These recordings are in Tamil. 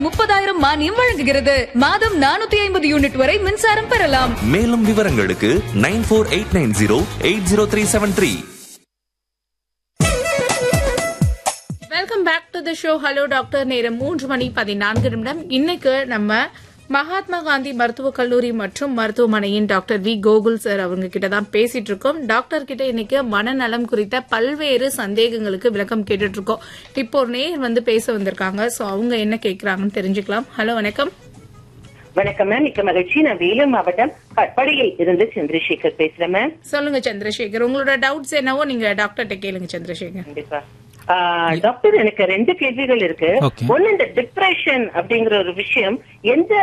முப்பதாயிரம் மானியம் வழங்குகிறது மாதம் நானூத்தி ஐம்பது யூனிட் வரை மின்சாரம் பெறலாம் மேலும் விவரங்களுக்கு nine four eight nine zero eight zero three seven three welcome back to the show hello doctor நேரம் மூன்று மணி பதினான்கு நிமிடம் இன்னைக்கு நம்ம மகாத்மா காந்தி மருத்துவக் கல்லூரி மற்றும் மருத்துவமனையின் டாக்டர் வி கோகுல் சார் அவங்க கிட்ட தான் பேசிட்டு இருக்கோம் டாக்டர் கிட்ட இன்னைக்கு மனநலம் குறித்த பல்வேறு சந்தேகங்களுக்கு விளக்கம் கேட்டுட்டு இருக்கோம் இப்போ ஒரு நேர் வந்து பேச வந்திருக்காங்க சோ அவங்க என்ன கேக்குறாங்கன்னு தெரிஞ்சுக்கலாம் ஹலோ வணக்கம் வணக்கம் மேம் மிக்க மகிழ்ச்சி நான் வேலூர் மாவட்டம் கட்படியில் இருந்து சந்திரசேகர் பேசுறேன் மேம் சொல்லுங்க சந்திரசேகர் உங்களோட டவுட்ஸ் என்னவோ நீங்க டாக்டர்கிட்ட கேளுங்க சந்திரசேகர் கண்டிப்பா ஆ, டாக்டர் எனக்கு ரெண்டு கேள்விகள் இருக்கு Okay. ஒண்ணு இந்த டிப்ரெஷன் அப்படிங்கிற ஒரு விஷயம் எந்த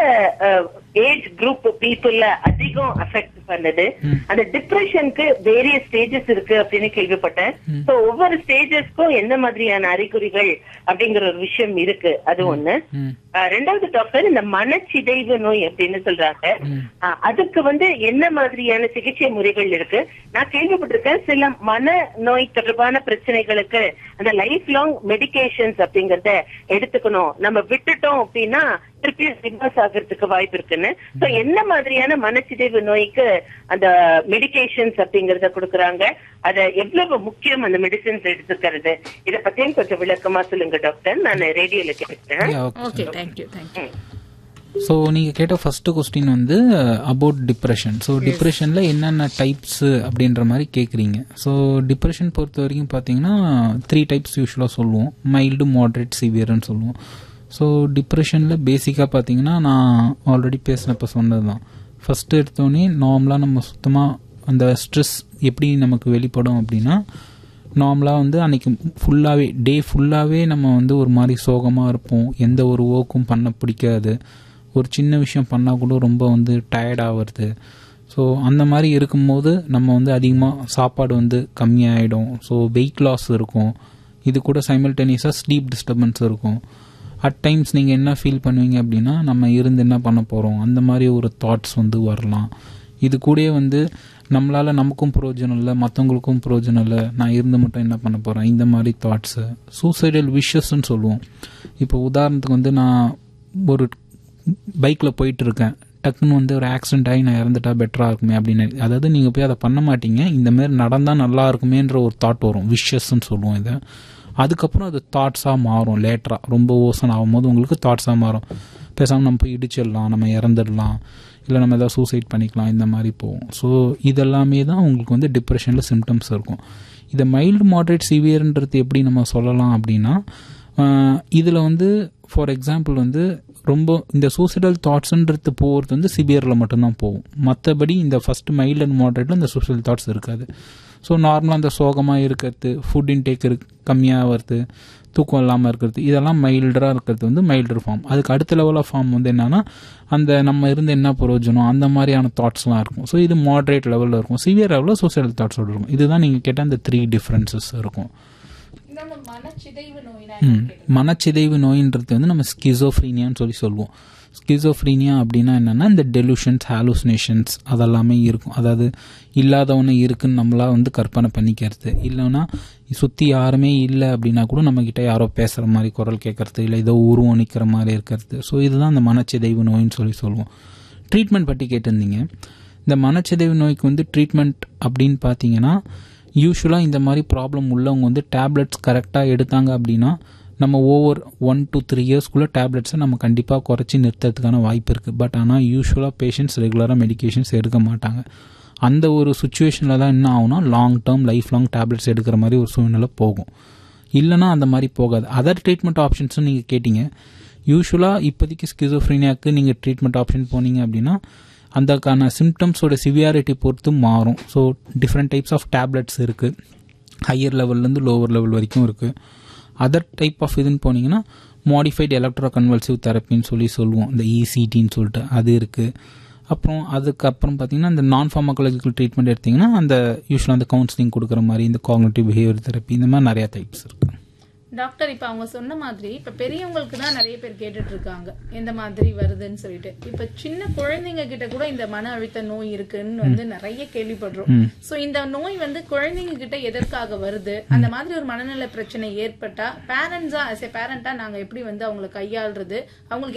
ஏஜ் குரூப் பீப்புள்ல அதிகம் அஃபெக்ட் பண்ணுது அந்த டிப்ரெஷனுக்கு வேரிய ஸ்டேஜஸ் இருக்கு அப்படின்னு கேள்விப்பட்டேன் சோ ஒவ்வொரு ஸ்டேஜஸ்க்கும் எந்த மாதிரியான அறிகுறிகள் அப்படிங்கிற ஒரு விஷயம் இருக்கு அது ஒண்ணு ஆ, ரெண்டாவது டாக்டர் இந்த மனச்சிதைவு நோய் அப்படின்னு சொல்றாங்க ஆ, அதுக்கு வந்து என்ன மாதிரியான சிகிச்சை முறைகள் இருக்கு நான் கேள்விப்பட்டிருக்கேன் சில மன நோய் தொடர்பான பிரச்சனைகளுக்கு அந்த லைஃப் லாங் மெடிகேஷன்ஸ் அப்படிங்கறத எடுத்துக்கணும் நம்ம விட்டுட்டோம் அப்படின்னா திருப்பி ரிவர்ஸ் ஆகிறதுக்கு வாய்ப்பு இருக்குன்னு சோ என்ன மாதிரியான மனச்சிதைவு நோய்க்கு அந்த மெடிகேஷன்ஸ் அப்படிங்கறத கொடுக்கறாங்க அத எவ்வளவு முக்கியம் அந்த மெடிசின்ஸ் எடுத்துக்கிறது இத பத்தியும் கொஞ்சம் விளக்கமா சொல்லுங்க டாக்டர் நான் ரேடியோல கேட்டேன் ஓகே தேங்க்யூ தேங்க்யூ ஸோ நீங்கள் கேட்ட ஃபர்ஸ்ட் கொஸ்டின் வந்து அபவுட் டிப்ரெஷன் ஸோ டிப்ரெஷனில் என்னென்ன டைப்ஸ் அப்படின்ற மாதிரி கேட்குறீங்க ஸோ டிப்ரெஷன் பொறுத்த வரைக்கும் பார்த்தீங்கன்னா த்ரீ டைப்ஸ் யூஸ்வலாக சொல்லுவோம் மைல்டு மாட்ரேட் சிவியர்னு சொல்லுவோம் ஸோ டிப்ரெஷனில் பேசிக்காக பார்த்தீங்கன்னா நான் ஆல்ரெடி பேசினப்ப சொன்னது தான் ஃபஸ்ட்டு எடுத்தோடனே நார்மலாக நம்ம சுத்தமாக அந்த ஸ்ட்ரெஸ் எப்படி நமக்கு வெளிப்படும் அப்படின்னா நார்மலாக வந்து அன்னைக்கு ஃபுல்லாகவே டே ஃபுல்லாகவே நம்ம வந்து ஒரு மாதிரி சோகமாக இருப்போம் எந்த ஒரு ஒர்க்கும் பண்ண பிடிக்காது ஒரு சின்ன விஷயம் பண்ணால் கூட ரொம்ப வந்து டயர்ட் ஆகிறது ஸோ அந்த மாதிரி இருக்கும்போது நம்ம வந்து அதிகமாக சாப்பாடு வந்து கம்மியாயிடும் ஸோ வெயிட் லாஸ் இருக்கும் இது கூட சைமல்டேனியஸாக ஸ்லீப் டிஸ்டர்பன்ஸ் இருக்கும் அட் டைம்ஸ் நீங்கள் என்ன ஃபீல் பண்ணுவீங்க அப்படின்னா நம்ம இருந்து என்ன பண்ண போகிறோம் அந்த மாதிரி ஒரு தாட்ஸ் வந்து வரலாம் இது கூடயே வந்து நம்மளால நமக்கும் பிரயோஜனம் இல்லை மற்றவங்களுக்கும் பிரயோஜனம் இல்லை நான் இருந்து மட்டும் என்ன பண்ண போகிறேன் இந்த மாதிரி தாட்ஸு சூசைடல் விஷஸ்ன்னு சொல்லுவோம் இப்போ உதாரணத்துக்கு வந்து நான் ஒரு பைக்கில் போயிட்டு இருக்கேன் டக்குன்னு வந்து ஒரு ஆக்சிடென்ட் ஆகி நான் இறந்துட்டா பெட்டராக இருக்குமே அப்படின்னு அதாவது நீங்கள் போய் அதை பண்ண மாட்டீங்க இந்த மாதிரி நடந்தால் நல்லா இருக்குமேன்ற ஒரு தாட் வரும் விஷஸ்ன்னு சொல்லுவோம் இதை அதுக்கப்புறம் அது தாட்ஸாக மாறும் லேட்டராக ரொம்ப ஓசன் ஆகும்போது உங்களுக்கு தாட்ஸாக மாறும் பேசாமல் நம்ம போய் இடிச்சிடலாம் நம்ம இறந்துடலாம் இல்லை நம்ம ஏதாவது சூசைட் பண்ணிக்கலாம் இந்த மாதிரி போகும் ஸோ இதெல்லாமே தான் உங்களுக்கு வந்து டிப்ரெஷனில் சிம்டம்ஸ் இருக்கும் இதை மைல்டு மாட்ரேட் சிவியர்ன்றது எப்படி நம்ம சொல்லலாம் அப்படின்னா இதில் வந்து ஃபார் எக்ஸாம்பிள் வந்து ரொம்ப இந்த சூசைடல் தாட்ஸ்ன்றது போகிறது வந்து சிவியரில் மட்டும்தான் போகும் மற்றபடி இந்த ஃபஸ்ட்டு மைல்டு அண்ட் மாட்ரேட்டில் இந்த சூசைடல் தாட்ஸ் இருக்காது ஸோ நார்மலாக அந்த சோகமாக இருக்கிறது ஃபுட் இன்டேக் இருக்கு கம்மியாக வருது தூக்கம் இல்லாமல் இருக்கிறது இதெல்லாம் மைல்டராக இருக்கிறது வந்து மைல்டர் ஃபார்ம் அதுக்கு அடுத்த லெவல் ஆஃப் ஃபார்ம் வந்து என்னன்னா அந்த நம்ம இருந்து என்ன பிரயோஜனம் அந்த மாதிரியான தாட்ஸ்லாம் இருக்கும் ஸோ இது மாட்ரேட் லெவலில் இருக்கும் சிவியர் லெவலில் சூசைடல் தாட்ஸோடு இருக்கும் இதுதான் நீங்கள் கேட்ட அந்த த்ரீ டிஃப்ரென்சஸ் இருக்கும் மனச்சிதைவு நோயினா ம். மனச்சிதைவு நோயின்றது வந்து நம்ம ஸ்கிசோஃப்ரீனியான்னு சொல்லி சொல்லுவோம் ஸ்கிசோஃப்ரீனியா அப்படின்னா என்னன்னா இந்த டெலுஷன்ஸ் ஹாலுசினேஷன்ஸ் அதெல்லாமே இருக்கும் அதாவது இல்லாதவனு இருக்குன்னு நம்மளா வந்து கற்பனை பண்ணிக்கிறது இல்லைன்னா சுற்றி யாருமே இல்லை அப்படின்னா கூட நம்மக்கிட்ட யாரோ பேசுகிற மாதிரி குரல் கேட்கறது இல்லை ஏதோ உருவம் நிற்கிற மாதிரி இருக்கிறது ஸோ இதுதான் இந்த மனச்சிதைவு நோயின்னு சொல்லி சொல்லுவோம் ட்ரீட்மெண்ட் பற்றி கேட்டிருந்தீங்க இந்த மனச்சிதைவு நோய்க்கு வந்து ட்ரீட்மெண்ட் அப்படின்னு பார்த்தீங்கன்னா யூஸ்வலாக இந்த மாதிரி ப்ராப்ளம் உள்ளவங்க வந்து டேப்லெட்ஸ் கரெக்டாக எடுத்தாங்க அப்படின்னா நம்ம ஓவர் ஒன் டு த்ரீ இயர்ஸ்க்குள்ளே டேப்லெட்ஸை நம்ம கண்டிப்பாக குறைச்சி நிறுத்துறதுக்கான வாய்ப்பு இருக்குது பட் ஆனால் யூஸ்வலாக பேஷண்ட்ஸ் ரெகுலராக மெடிகேஷன்ஸ் எடுக்க மாட்டாங்க அந்த ஒரு சுச்சுவேஷனில் தான் என்ன ஆகும்னா long term life long tablets எடுக்கிற மாதிரி ஒரு சூழ்நிலை போகும் இல்லைனா அந்த மாதிரி போகாது அதர் ட்ரீட்மெண்ட் ஆப்ஷன்ஸும் நீங்கள் கேட்டீங்க யூஸ்வலாக இப்போதைக்கு ஸ்கிசோஃப்ரீனியாவுக்கு நீங்கள் ட்ரீட்மெண்ட் ஆப்ஷன் போனீங்க அப்படின்னா அந்தக்கான சிம்டம்ஸோட சிவியாரிட்டி பொறுத்து மாறும் so different types of tablets இருக்குது ஹையர் லெவல்லேருந்து லோவர் லெவல் வரைக்கும் இருக்குது அதர் டைப் ஆஃப் இதுன்னு போனீங்கன்னா மாடிஃபைடு எலக்ட்ரோ கன்வல்சிவ் தெரப்பின்னு சொல்லி சொல்லுவோம் இந்த இசிடின்னு சொல்லிட்டு அது இருக்குது அப்புறம் அதுக்கப்புறம் பார்த்தீங்கன்னா இந்த நான் ஃபார்மகாலஜிக்கல் ட்ரீட்மெண்ட் எடுத்தீங்கன்னா அந்த யூஸ்வலாக அந்த கவுன்சிலிங் கொடுக்குற மாதிரி இந்த காக்னேட்டிவ் பிஹேவியர் தெரப்பி இந்த மாதிரி நிறையா டைப்ஸ் இருக்குது டாக்டர் இப்ப அவங்க சொன்ன மாதிரி இப்ப பெரியவங்களுக்கு தான் நிறைய பேர் கேட்டுட்டு இருக்காங்க எந்த மாதிரி வருதுன்னு சொல்லிட்டு இப்ப சின்ன குழந்தைங்க கிட்ட கூட இந்த மன அழுத்த நோய் இருக்குன்னு வந்து நிறைய கேள்விப்படுறோம் சோ இந்த நோய் வந்து குழந்தைங்க கிட்ட எதற்காக வருது அந்த மாதிரி ஒரு மனநல பிரச்சனை ஏற்பட்டா பேரண்ட்ஸா as a பேரண்டா நாங்க எப்படி வந்து அவங்களை கையாள்றது அவங்களுக்கு